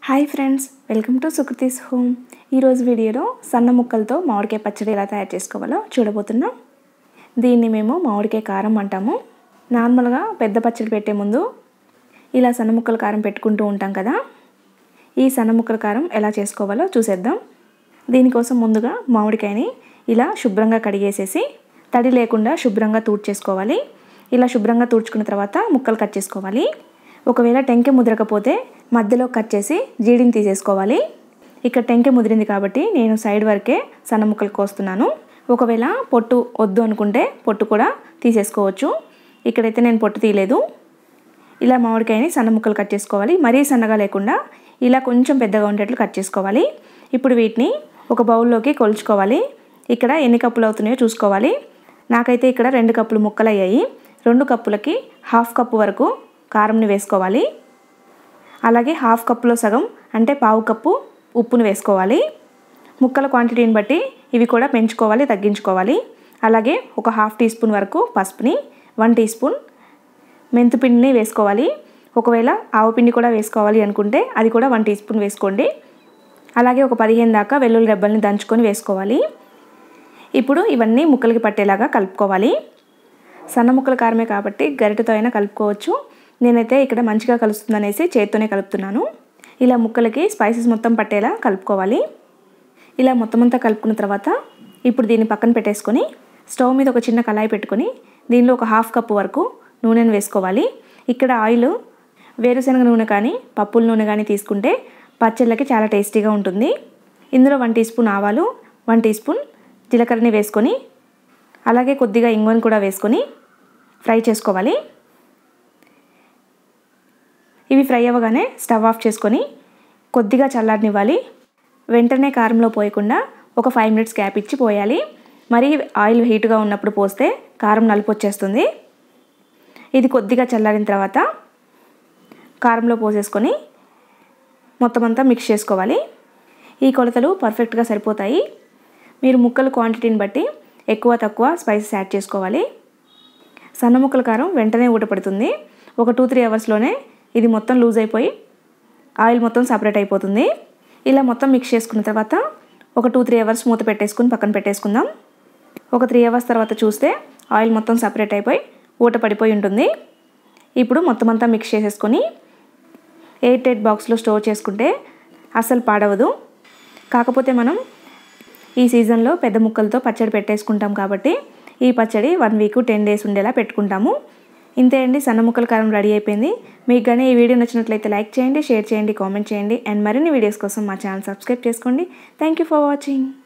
hi friends welcome to Sukruthi's home ఈరోజు వీడియోలో సన్న ముక్కలతో మామిడికాయ పచ్చడి ఎలా తయారు చేసుకోవాలో చూడబోతున్నాం దీన్ని మేము మామిడికాయ కారం అంటాము నార్మల్గా పెద్ద పచ్చడి పెట్టే ముందు ఇలా సన్న ముక్కల కారం పెట్టుకుంటూ ఉంటాం కదా ఈ సన్న ముక్కల కారం ఎలా చేసుకోవాలో చూసేద్దాం దీనికోసం ముందుగా మామిడికాయని ఇలా శుభ్రంగా కడిగేసేసి తడి లేకుండా శుభ్రంగా తూడ్చేసుకోవాలి ఇలా శుభ్రంగా తూడ్చుకున్న తర్వాత ముక్కలు కట్ చేసుకోవాలి ఒకవేళ టెంకె ముద్రకపోతే మధ్యలో కట్ చేసి జీడిని తీసేసుకోవాలి ఇక్కడ టెంకె ముదిరింది కాబట్టి నేను సైడ్ వరకే సన్న ముక్కలు కోస్తున్నాను ఒకవేళ పొట్టు వద్దు అనుకుంటే పొట్టు కూడా తీసేసుకోవచ్చు ఇక్కడైతే నేను పొట్టు తీయలేదు ఇలా మామిడికాయని సన్న ముక్కలు కట్ చేసుకోవాలి మరీ సన్నగా లేకుండా ఇలా కొంచెం పెద్దగా ఉండేట్లు కట్ చేసుకోవాలి ఇప్పుడు వీటిని ఒక బౌల్లోకి కొలుచుకోవాలి ఇక్కడ ఎన్ని కప్పులు అవుతున్నాయో చూసుకోవాలి నాకైతే ఇక్కడ రెండు కప్పులు ముక్కలు అయ్యాయి రెండు కప్పులకి హాఫ్ కప్పు వరకు కారంని వేసుకోవాలి అలాగే హాఫ్ కప్పులో సగం అంటే పావు కప్పు ఉప్పును వేసుకోవాలి ముక్కల క్వాంటిటీని బట్టి ఇవి కూడా పెంచుకోవాలి తగ్గించుకోవాలి అలాగే ఒక హాఫ్ టీ స్పూన్ వరకు పసుపుని వన్ టీ స్పూన్ మెంతిపిండిని వేసుకోవాలి ఒకవేళ ఆవుపిండి కూడా వేసుకోవాలి అనుకుంటే అది కూడా వన్ టీ స్పూన్ వేసుకోండి అలాగే ఒక పదిహేను దాకా వెల్లుల్లి రెబ్బల్ని దంచుకొని వేసుకోవాలి ఇప్పుడు ఇవన్నీ ముక్కలకి పట్టేలాగా కలుపుకోవాలి సన్న ముక్కల కారమే కాబట్టి గరిటెతో అయినా కలుపుకోవచ్చు నేనైతే ఇక్కడ మంచిగా కలుస్తుందనేసి చేత్తోనే కలుపుతున్నాను ఇలా ముక్కలకి స్పైసెస్ మొత్తం పట్టేలా కలుపుకోవాలి ఇలా మొత్తం అంతా కలుపుకున్న తర్వాత ఇప్పుడు దీన్ని పక్కన పెట్టేసుకొని స్టవ్ మీద ఒక చిన్న కళాయి పెట్టుకొని దీనిలో ఒక హాఫ్ కప్పు వరకు నూనెను వేసుకోవాలి ఇక్కడ ఆయిల్ వేరుశనగ నూనె కానీ పప్పుల నూనె కానీ తీసుకుంటే పచ్చళ్ళకి చాలా టేస్టీగా ఉంటుంది ఇందులో వన్ టీ స్పూన్ ఆవాలు వన్ టీ స్పూన్ జీలకర్రని వేసుకొని అలాగే కొద్దిగా ఇంగువని కూడా వేసుకొని ఫ్రై చేసుకోవాలి ఇవి ఫ్రై అవ్వగానే స్టవ్ ఆఫ్ చేసుకొని కొద్దిగా చల్లారనివ్వాలి వెంటనే కారంలో పోయకుండా ఒక ఫైవ్ మినిట్స్ గ్యాప్ ఇచ్చి పోయాలి మరి ఆయిల్ హీట్గా ఉన్నప్పుడు పోస్తే కారం నలుపు వచ్చేస్తుంది ఇది కొద్దిగా చల్లారిన తర్వాత కారంలో పోసేసుకొని మొత్తం అంతా మిక్స్ చేసుకోవాలి ఈ కొలతలు పర్ఫెక్ట్గా సరిపోతాయి మీరు ముక్కల క్వాంటిటీని బట్టి ఎక్కువ తక్కువ స్పైసెస్ యాడ్ చేసుకోవాలి సన్న ముక్కల కారం వెంటనే ఊటపడుతుంది ఒక టూ త్రీ అవర్స్లోనే ఇది మొత్తం లూజ్ అయిపోయి ఆయిల్ మొత్తం సపరేట్ అయిపోతుంది ఇలా మొత్తం మిక్స్ చేసుకున్న తర్వాత ఒక టూ త్రీ అవర్స్ మూత పెట్టేసుకుని పక్కన పెట్టేసుకుందాం ఒక త్రీ అవర్స్ తర్వాత చూస్తే ఆయిల్ మొత్తం సపరేట్ అయిపోయి ఊట పడిపోయి ఉంటుంది ఇప్పుడు మొత్తం అంతా మిక్స్ చేసేసుకొని ఎయిట్ ఎయిట్ బాక్స్లో స్టోర్ చేసుకుంటే అస్సలు పాడవదు కాకపోతే మనం ఈ సీజన్లో పెద్ద ముక్కలతో పచ్చడి పెట్టేసుకుంటాం కాబట్టి ఈ పచ్చడి వన్ వీక్ టెన్ డేస్ ఉండేలా పెట్టుకుంటాము ఇంతే అండి సన్న ముక్కల కారం రెడీ అయిపోయింది మీకు కానీ ఈ వీడియో నచ్చినట్లయితే లైక్ చేయండి షేర్ చేయండి కామెంట్ చేయండి అండ్ మరిన్ని వీడియోస్ కోసం మా ఛానల్ సబ్స్క్రైబ్ చేసుకోండి థ్యాంక్ యూ ఫర్ వాచింగ్